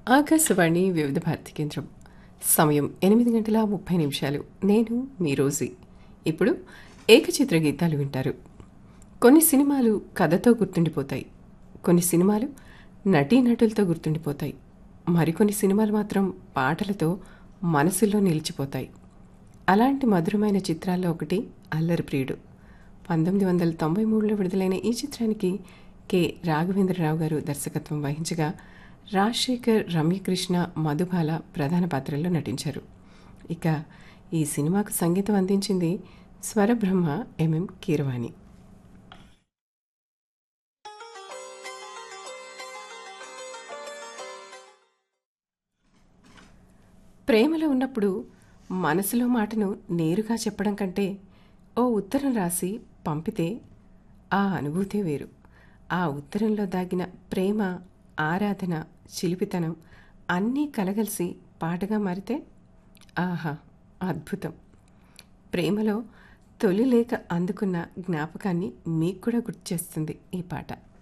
ఆకాశవాణి వివిధ భారతి కేంద్రం సమయం ఎనిమిది గంటల ముప్పై నిమిషాలు నేను మీ రోజీ ఇప్పుడు ఏకచిత్ర గీతాలు వింటారు కొన్ని సినిమాలు కథతో గుర్తుండిపోతాయి కొన్ని సినిమాలు నటీనటులతో గుర్తుండిపోతాయి మరికొన్ని సినిమాలు మాత్రం పాటలతో మనసులో నిలిచిపోతాయి అలాంటి మధురమైన చిత్రాల్లో ఒకటి అల్లరి ప్రియుడు పంతొమ్మిది వందల తొంభై మూడులో విడుదలైన ఈ చిత్రానికి కె రాఘవేంద్రరావు గారు దర్శకత్వం వహించగా రాజశేఖర్ రమ్యకృష్ణ మధుబాల ప్రధాన పాత్రల్లో నటించారు ఇక ఈ సినిమాకు సంగీతం అందించింది స్వరబ్రహ్మ ఎంఎం కీరవాణి ప్రేమలో ఉన్నప్పుడు మనసులో మాటను నేరుగా చెప్పడం కంటే ఓ ఉత్తరం రాసి పంపితే ఆ అనుభూతే వేరు ఆ ఉత్తరంలో దాగిన ప్రేమ ఆరాధన చిలిపితనం అన్నీ కలగలిసి పాటగా మారితే ఆహా అద్భుతం ప్రేమలో తొలి లేక అందుకున్న జ్ఞాపకాన్ని మీకు కూడా గుర్తు చేస్తుంది ఈ పాట